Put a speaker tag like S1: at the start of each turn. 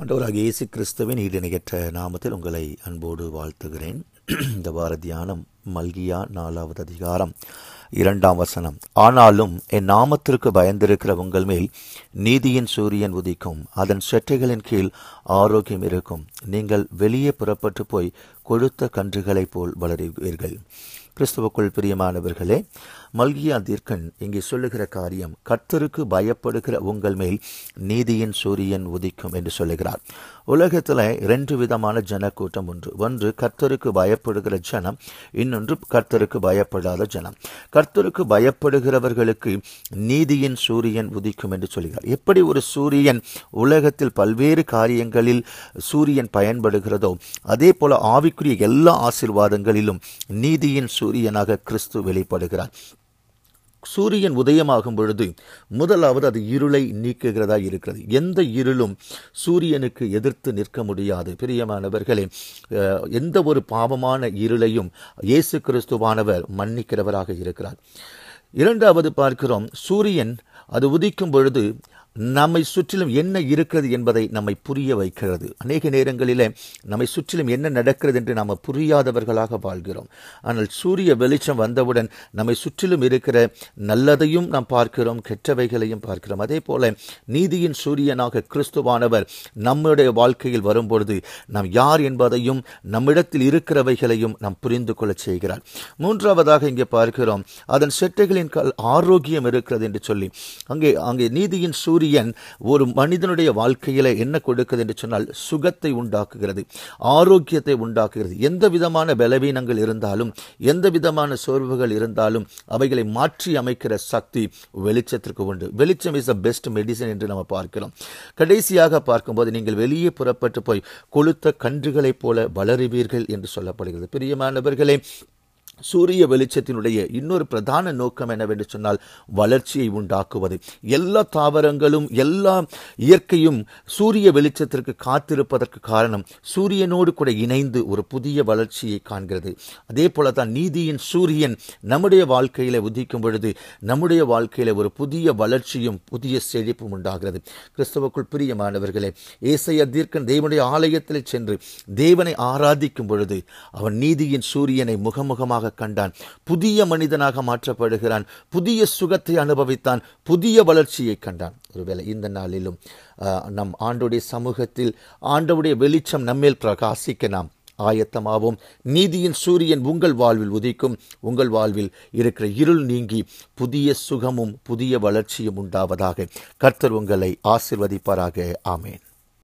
S1: ஆண்டவராக இயேசு கிறிஸ்துவின் ஈடிணையற்ற நாமத்தில் உங்களை அன்போடு வாழ்த்துகிறேன் இந்த வார தியானம் மல்கியா நாலாவது அதிகாரம் இரண்டாம் வசனம் ஆனாலும் என் நாமத்திற்கு பயந்திருக்கிற உங்கள் மேல் நீதியின் சூரியன் உதிக்கும் அதன் செட்டைகளின் கீழ் ஆரோக்கியம் இருக்கும் நீங்கள் வெளியே புறப்பட்டு போய் கொழுத்த கன்றுகளைப் போல் வளருவீர்கள் கிறிஸ்துவுக்குள் பிரியமானவர்களே மல்கியா தீர்க்கன் இங்கே சொல்லுகிற காரியம் கர்த்தருக்கு பயப்படுகிற உங்கள் மேல் நீதியின் சூரியன் உதிக்கும் என்று சொல்லுகிறார் உலகத்தில் ரெண்டு விதமான ஜனக்கூட்டம் ஒன்று ஒன்று கர்த்தருக்கு பயப்படுகிற ஜனம் இன்னொன்று கர்த்தருக்கு பயப்படாத ஜனம் கர்த்தருக்கு பயப்படுகிறவர்களுக்கு நீதியின் சூரியன் உதிக்கும் என்று சொல்கிறார் எப்படி ஒரு சூரியன் உலகத்தில் பல்வேறு காரியங்களில் சூரியன் பயன்படுகிறதோ அதே போல ஆவிக்குரிய எல்லா ஆசிர்வாதங்களிலும் நீதியின் சூரியனாக கிறிஸ்து வெளிப்படுகிறார் சூரியன் உதயமாகும் பொழுது முதலாவது அது இருளை நீக்குகிறதா இருக்கிறது எந்த இருளும் சூரியனுக்கு எதிர்த்து நிற்க முடியாது பிரியமானவர்களே எந்த ஒரு பாவமான இருளையும் இயேசு கிறிஸ்துவானவர் மன்னிக்கிறவராக இருக்கிறார் இரண்டாவது பார்க்கிறோம் சூரியன் அது உதிக்கும் பொழுது நம்மை சுற்றிலும் என்ன இருக்கிறது என்பதை நம்மை புரிய வைக்கிறது அநேக நேரங்களிலே நம்மை சுற்றிலும் என்ன நடக்கிறது என்று நாம் புரியாதவர்களாக வாழ்கிறோம் ஆனால் சூரிய வெளிச்சம் வந்தவுடன் நம்மை சுற்றிலும் இருக்கிற நல்லதையும் நாம் பார்க்கிறோம் கெட்டவைகளையும் பார்க்கிறோம் அதே போல நீதியின் சூரியனாக கிறிஸ்துவானவர் நம்முடைய வாழ்க்கையில் வரும்பொழுது நாம் யார் என்பதையும் நம்மிடத்தில் இருக்கிறவைகளையும் நாம் புரிந்து கொள்ள செய்கிறார் மூன்றாவதாக இங்கே பார்க்கிறோம் அதன் செட்டைகளின் கால் ஆரோக்கியம் இருக்கிறது என்று சொல்லி அங்கே அங்கே நீதியின் சூரிய சூரியன் ஒரு மனிதனுடைய வாழ்க்கையில என்ன கொடுக்குது என்று சொன்னால் சுகத்தை உண்டாக்குகிறது ஆரோக்கியத்தை உண்டாக்குகிறது எந்த விதமான பலவீனங்கள் இருந்தாலும் எந்த விதமான சோர்வுகள் இருந்தாலும் அவைகளை மாற்றி அமைக்கிற சக்தி வெளிச்சத்திற்கு உண்டு வெளிச்சம் இஸ் த பெஸ்ட் மெடிசன் என்று நம்ம பார்க்கிறோம் கடைசியாக பார்க்கும்போது நீங்கள் வெளியே புறப்பட்டு போய் கொளுத்த கன்றுகளைப் போல வளருவீர்கள் என்று சொல்லப்படுகிறது பிரியமானவர்களே சூரிய வெளிச்சத்தினுடைய இன்னொரு பிரதான நோக்கம் என்னவென்று சொன்னால் வளர்ச்சியை உண்டாக்குவது எல்லா தாவரங்களும் எல்லா இயற்கையும் சூரிய வெளிச்சத்திற்கு காத்திருப்பதற்கு காரணம் சூரியனோடு கூட இணைந்து ஒரு புதிய வளர்ச்சியை காண்கிறது அதே போல தான் நீதியின் சூரியன் நம்முடைய வாழ்க்கையில உதிக்கும் பொழுது நம்முடைய வாழ்க்கையில ஒரு புதிய வளர்ச்சியும் புதிய செழிப்பும் உண்டாகிறது கிறிஸ்தவக்குள் பிரியமானவர்களே ஏசைய தீர்க்கன் தேவனுடைய ஆலயத்தில் சென்று தேவனை ஆராதிக்கும் பொழுது அவன் நீதியின் சூரியனை முகமுகமாக கண்டான் புதிய மனிதனாக மாற்றப்படுகிறான் புதிய சுகத்தை அனுபவித்தான் புதிய வளர்ச்சியை கண்டான் ஒருவேளை இந்த நாளிலும் நம் ஆண்டுடைய சமூகத்தில் ஆண்டவுடைய வெளிச்சம் நம்மேல் பிரகாசிக்க நாம் ஆயத்தமாவோம் நீதியின் சூரியன் உங்கள் வாழ்வில் உதிக்கும் உங்கள் வாழ்வில் இருக்கிற இருள் நீங்கி புதிய சுகமும் புதிய வளர்ச்சியும் உண்டாவதாக கர்த்தர் உங்களை ஆசிர்வதிப்பாராக ஆமேன்